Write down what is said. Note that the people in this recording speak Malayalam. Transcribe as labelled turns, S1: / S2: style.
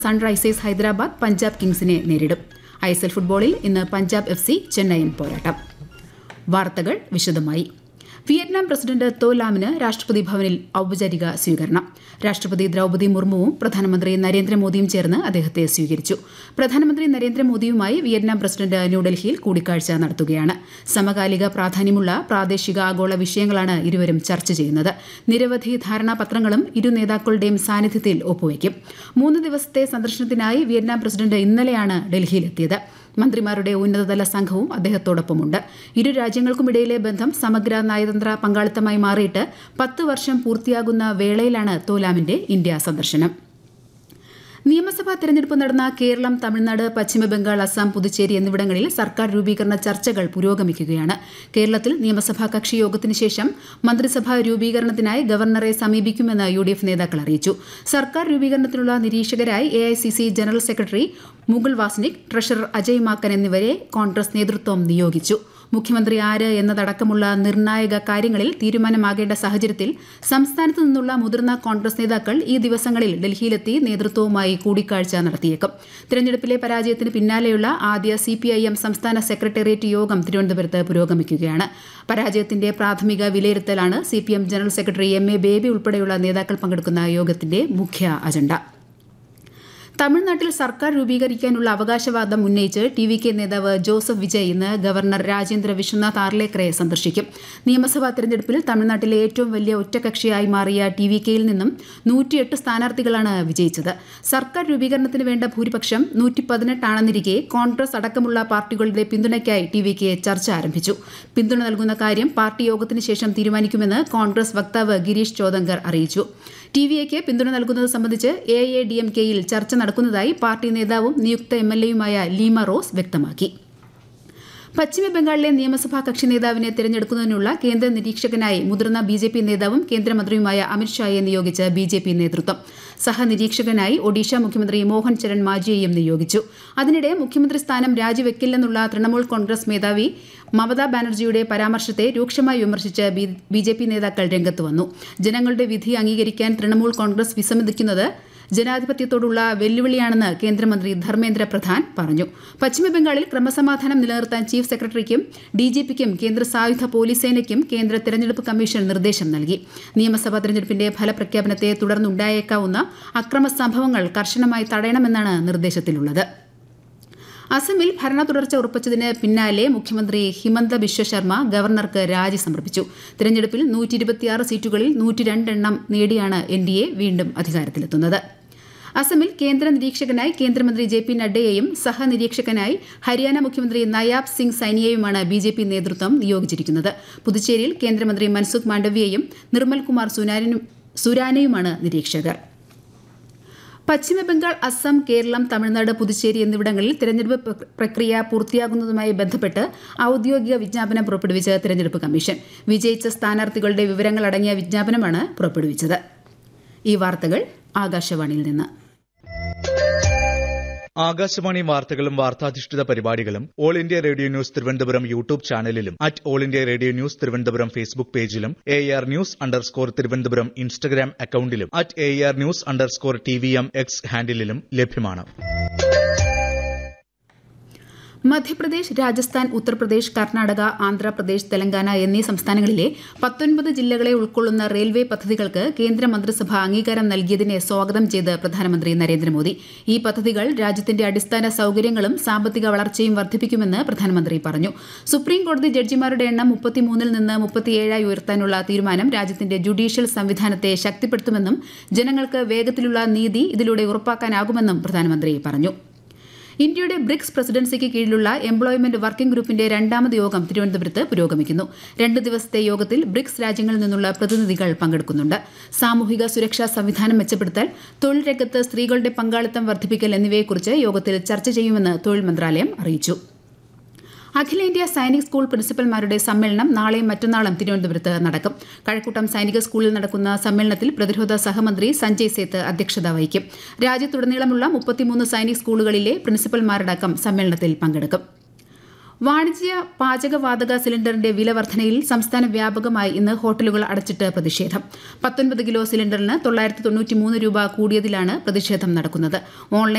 S1: സൺറൈസേഴ്സ് ഹൈദരാബാദ് പഞ്ചാബ് കിങ്സിനെ നേരിടും ഐ എസ് എൽ ഫുട്ബോളിൽ ഇന്ന് പഞ്ചാബ് എഫ് സി ചെന്നൈയിൻ പോരാട്ടം വാർത്തകൾ വിശദമായി വിയറ്റ്നാം പ്രസിഡന്റ് തോ ലാമിന് രാഷ്ട്രപതി ഭവനിൽ ഔപചാരിക സ്വീകരണം രാഷ്ട്രപതി ദ്രൗപദി മുർമുവും പ്രധാനമന്ത്രി നരേന്ദ്രമോദിയും ചേർന്ന് അദ്ദേഹത്തെ സ്വീകരിച്ചു പ്രധാനമന്ത്രി നരേന്ദ്രമോദിയുമായി വിയറ്റ്നാം പ്രസിഡന്റ് ന്യൂഡൽഹിയിൽ കൂടിക്കാഴ്ച നടത്തുകയാണ് സമകാലിക പ്രാധാന്യമുള്ള പ്രാദേശിക ആഗോള വിഷയങ്ങളാണ് ഇരുവരും ചർച്ച ചെയ്യുന്നത് നിരവധി ധാരണാപത്രങ്ങളും ഇരു നേതാക്കളുടെയും സാന്നിധ്യത്തിൽ ഒപ്പുവയ്ക്കും മൂന്ന് ദിവസത്തെ സന്ദർശനത്തിനായി വിയറ്റ്നാം പ്രസിഡന്റ് ഇന്നലെയാണ് ഡൽഹിയിലെത്തിയത് മന്ത്രിമാരുടെ ഉന്നതതല സംഘവും അദ്ദേഹത്തോടൊപ്പമുണ്ട് ഇരു രാജ്യങ്ങൾക്കുമിടയിലെ ബന്ധം സമഗ്ര നയതന്ത്ര പങ്കാളിത്തമായി മാറിയിട്ട് പത്ത് വർഷം പൂർത്തിയാകുന്ന വേളയിലാണ് തോലാമിന്റെ ഇന്ത്യ സന്ദർശനം നിയമസഭാ തെരഞ്ഞെടുപ്പ് നടന്ന കേരളം തമിഴ്നാട് പശ്ചിമബംഗാൾ അസം പുതുച്ചേരി എന്നിവിടങ്ങളിൽ സർക്കാർ രൂപീകരണ ചർച്ചകൾ പുരോഗമിക്കുകയാണ് കേരളത്തിൽ നിയമസഭാ കക്ഷി യോഗത്തിന് ശേഷം മന്ത്രിസഭാ രൂപീകരണത്തിനായി ഗവർണറെ സമീപിക്കുമെന്ന് യു ഡി എഫ് നേതാക്കൾ അറിയിച്ചു സർക്കാർ രൂപീകരണത്തിനുള്ള നിരീക്ഷകരായി A I C C general secretary Mukul Wasnik treasurer Ajay Maken എന്നിവരെ കോൺഗ്രസ് നേതൃത്വം നിയോഗിച്ചു മുഖ്യമന്ത്രി ആര് എന്നതടക്കമുള്ള നിർണായക കാര്യങ്ങളിൽ തീരുമാനമാകേണ്ട സാഹചര്യത്തിൽ സംസ്ഥാനത്ത് നിന്നുള്ള മുതിർന്ന കോൺഗ്രസ് നേതാക്കൾ ഈ ദിവസങ്ങളിൽ ഡൽഹിയിലെത്തി നേതൃത്വവുമായി കൂടിക്കാഴ്ച നടത്തിയേക്കും തിരഞ്ഞെടുപ്പിലെ പരാജയത്തിന് പിന്നാലെയുള്ള ആദ്യ സിപിഐഎം സംസ്ഥാന സെക്രട്ടേറിയറ്റ് യോഗം തിരുവനന്തപുരത്ത് പുരോഗമിക്കുകയാണ് പരാജയത്തിന്റെ പ്രാഥമിക വിലയിരുത്തലാണ് CPM general secretary M A Baby ഉൾപ്പെടെയുള്ള നേതാക്കൾ പങ്കെടുക്കുന്ന യോഗത്തിന്റെ മുഖ്യ അജണ്ട തമിഴ്നാട്ടിൽ സർക്കാർ രൂപീകരിക്കാനുള്ള അവകാശവാദം ഉന്നയിച്ച് ടി വി കെ നേതാവ് ജോസഫ് വിജയ് ഇന്ന് ഗവർണർ രാജേന്ദ്ര വിശ്വനാഥ് ആർലേക്കറെ സന്ദർശിക്കും നിയമസഭാ തെരഞ്ഞെടുപ്പിൽ തമിഴ്നാട്ടിലെ ഏറ്റവും വലിയ ഒറ്റകക്ഷിയായി മാറിയ ടി വി കെയിൽ നിന്നും നൂറ്റിയെട്ട് സ്ഥാനാർത്ഥികളാണ് വിജയിച്ചത് സർക്കാർ രൂപീകരണത്തിന് വേണ്ട ഭൂരിപക്ഷം നൂറ്റി പതിനെട്ടാണെന്നിരിക്കെ കോൺഗ്രസ് അടക്കമുള്ള പാർട്ടികളുടെ പിന്തുണയ്ക്കായി ടി വി കെ ചർച്ച ആരംഭിച്ചു പിന്തുണ നൽകുന്ന കാര്യം പാർട്ടി യോഗത്തിന് ശേഷം തീരുമാനിക്കുമെന്ന് കോൺഗ്രസ് വക്താവ് ഗിരീഷ് ചോദങ്കർ അറിയിച്ചു ടി വി എക്ക് പിന്തുണ നൽകുന്നത് സംബന്ധിച്ച് എ എ ഡി എം കെയിൽ ചർച്ച നടക്കുന്നതായി പാർട്ടി നേതാവും നിയുക്ത എം എൽ എയുമായ ലീമ റോസ് വ്യക്തമാക്കി പശ്ചിമ ബംഗാളിലെ നിയമസഭാ കക്ഷി നേതാവിനെ തിരഞ്ഞെടുക്കുന്നതിനുള്ള കേന്ദ്ര നിരീക്ഷകനായി മുതിർന്ന ബി ജെ പി നേതാവും കേന്ദ്രമന്ത്രിയുമായ അമിത്ഷായെ നിയോഗിച്ച് ബി ജെ പി നേതൃത്വം സഹനിരീക്ഷകനായി ഒഡീഷ മുഖ്യമന്ത്രി മോഹൻ ചരൺ മാജിയെയും നിയോഗിച്ചു അതിനിടെ മുഖ്യമന്ത്രി സ്ഥാനം രാജിവെക്കില്ലെന്നുള്ള തൃണമൂൽ കോൺഗ്രസ് മേധാവി മമതാ ബാനർജിയുടെ പരാമർശത്തെ രൂക്ഷമായി വിമർശിച്ച് ബി ജെ പി നേതാക്കൾ രംഗത്ത് വന്നു ജനങ്ങളുടെ വിധി അംഗീകരിക്കാൻ തൃണമൂൽ കോൺഗ്രസ് വിസമ്മതിക്കുന്നത് ജനാധിപത്യത്തോടുള്ള വെല്ലുവിളിയാണെന്ന് കേന്ദ്രമന്ത്രി ധർമ്മേന്ദ്ര പ്രധാൻ പറഞ്ഞു പശ്ചിമബംഗാളിൽ ക്രമസമാധാനം നിലനിർത്താൻ ചീഫ് സെക്രട്ടറിക്കും ഡിജിപിക്കും കേന്ദ്ര സായുധ പോലീസ് സേനയ്ക്കും കേന്ദ്ര തെരഞ്ഞെടുപ്പ് കമ്മീഷൻ നിർദ്ദേശം നൽകി നിയമസഭാ തെരഞ്ഞെടുപ്പിന്റെ ഫലപ്രഖ്യാപനത്തെ തുടർന്നുണ്ടായേക്കാവുന്ന അക്രമ സംഭവങ്ങൾ കർശനമായി തടയണമെന്നാണ് നിർദ്ദേശത്തിലുള്ളത് അസമിൽ ഭരണ തുടർച്ച ഉറപ്പിച്ചതിന് പിന്നാലെ മുഖ്യമന്ത്രി ഹിമന്ത ബിശ്വ ശർമ്മ ഗവർണർക്ക് രാജി സമർപ്പിച്ചു തിരഞ്ഞെടുപ്പിൽ നൂറ്റി ഇരുപത്തിയാറ് സീറ്റുകളിൽ നൂറ്റി രണ്ടെണ്ണം നേടിയാണ് എൻ ഡി എ വീണ്ടും അധികാരത്തിലെത്തുന്നത് അസമിൽ കേന്ദ്ര നിരീക്ഷകനായി കേന്ദ്രമന്ത്രി ജെ പി നഡ്ഡയെയും സഹനിരീക്ഷകനായി ഹരിയാന മുഖ്യമന്ത്രി നയാബ് സിംഗ് സൈനിയെയുമാണ് ബി ജെ പി നേതൃത്വം നിയോഗിച്ചിരിക്കുന്നത് പുതുച്ചേരിയിൽ കേന്ദ്രമന്ത്രി മൻസുഖ് മാണ്ഡവ്യയും നിർമ്മൽ കുമാർ സുരാനയുമാണ് നിരീക്ഷകർ പശ്ചിമബംഗാൾ അസം കേരളം തമിഴ്നാട് പുതുച്ചേരി എന്നിവിടങ്ങളിൽ തെരഞ്ഞെടുപ്പ് പ്രക്രിയ പൂർത്തിയാകുന്നതുമായി ബന്ധപ്പെട്ട് ഔദ്യോഗിക വിജ്ഞാപനം പുറപ്പെടുവിച്ച തെരഞ്ഞെടുപ്പ് കമ്മീഷൻ വിജയിച്ച സ്ഥാനാർത്ഥികളുടെ വിവരങ്ങൾ അടങ്ങിയ വിജ്ഞാപനമാണ് പുറപ്പെടുവിച്ചത് ഈ വാർത്തകൾ ആകാശവാണിയിൽ നിന്ന്
S2: ആകാശവാണി വാർത്തകളും വാർത്താധിഷ്ഠിത പരിപാടികളും all India radio news Thiruvananthapuram YouTube ചാനലിലും at all India radio news Thiruvananthapuram Facebook പേജിലും A R news underscore Thiruvananthapuram Instagram അക്കൌണ്ടിലും at A R news underscore T V M X ഹാൻഡിലും ലഭ്യമാണ്
S1: മധ്യപ്രദേശ് രാജസ്ഥാൻ ഉത്തർപ്രദേശ് കർണാടക ആന്ധ്രാപ്രദേശ് തെലങ്കാന എന്നീ സംസ്ഥാനങ്ങളിലെ പത്തൊൻപത് ജില്ലകളെ ഉൾക്കൊള്ളുന്ന റെയിൽവേ പദ്ധതികൾക്ക് കേന്ദ്ര മന്ത്രിസഭ അംഗീകാരം നൽകിയതിനെ സ്വാഗതം ചെയ്ത് പ്രധാനമന്ത്രി നരേന്ദ്രമോദി ഈ പദ്ധതികൾ രാജ്യത്തിന്റെ അടിസ്ഥാന സൌകര്യങ്ങളും സാമ്പത്തിക വളർച്ചയും വർദ്ധിപ്പിക്കുമെന്ന് പ്രധാനമന്ത്രി പറഞ്ഞു സുപ്രീം കോടതി ജഡ്ജിമാരുടെ എണ്ണം മുപ്പത്തിമൂന്നിൽ നിന്ന് മുപ്പത്തിയേഴായി ഉയർത്താനുള്ള തീരുമാനം രാജ്യത്തിന്റെ ജുഡീഷ്യൽ സംവിധാനത്തെ ശക്തിപ്പെടുത്തുമെന്നും ജനങ്ങൾക്ക് വേഗത്തിലുള്ള നീതി ഇതിലൂടെ ഉറപ്പാക്കാനാകുമെന്നും പ്രധാനമന്ത്രി പറഞ്ഞു ഇന്ത്യയുടെ ബ്രിക്സ് പ്രസിഡൻസിക്ക് കീഴിലുള്ള എംപ്ലോയ്മെന്റ് വർക്കിംഗ് ഗ്രൂപ്പിന്റെ രണ്ടാമത് യോഗം തിരുവനന്തപുരത്ത് പുരോഗമിക്കുന്നു രണ്ട് ദിവസത്തെ യോഗത്തിൽ ബ്രിക്സ് രാജ്യങ്ങളിൽ നിന്നുള്ള പ്രതിനിധികൾ പങ്കെടുക്കുന്നുണ്ട് സാമൂഹിക സുരക്ഷാ സംവിധാനം മെച്ചപ്പെടുത്തൽ തൊഴിൽ രംഗത്ത് സ്ത്രീകളുടെ പങ്കാളിത്തം വർദ്ധിപ്പിക്കൽ എന്നിവയെക്കുറിച്ച് യോഗത്തിൽ ചർച്ച ചെയ്യുമെന്ന് തൊഴിൽ മന്ത്രാലയം അറിയിച്ചു അഖിലേന്ത്യാ സൈനിക് സ്കൂൾ പ്രിൻസിപ്പൽമാരുടെ സമ്മേളനം നാളെയും മറ്റന്നാളും തിരുവനന്തപുരത്ത് നടക്കും കഴക്കൂട്ടം സൈനിക സ്കൂളിൽ നടക്കുന്ന സമ്മേളനത്തിൽ പ്രതിരോധ സഹമന്ത്രി സഞ്ജയ് സേത്ത് അധ്യക്ഷത വഹിക്കും രാജ്യത്തുടനീളമുള്ള മുപ്പത്തിമൂന്ന് സൈനിക് സ്കൂളുകളിലെ പ്രിൻസിപ്പൽമാരടക്കം സമ്മേളനത്തിൽ പങ്കെടുക്കും വാണിജ്യ പാചകവാതക സിലിണ്ടറിന്റെ വില വർധനയിൽ സംസ്ഥാന വ്യാപകമായി ഇന്ന് ഹോട്ടലുകൾ അടച്ചിട്ട് പ്രതിഷേധം പത്തൊൻപത് കിലോ സിലിണ്ടറിന് തൊള്ളായിരത്തി തൊണ്ണൂറ്റിമൂന്ന് രൂപ കൂടിയതിലാണ് പ്രതിഷേധം നടക്കുന്നത് ഓൺലൈൻ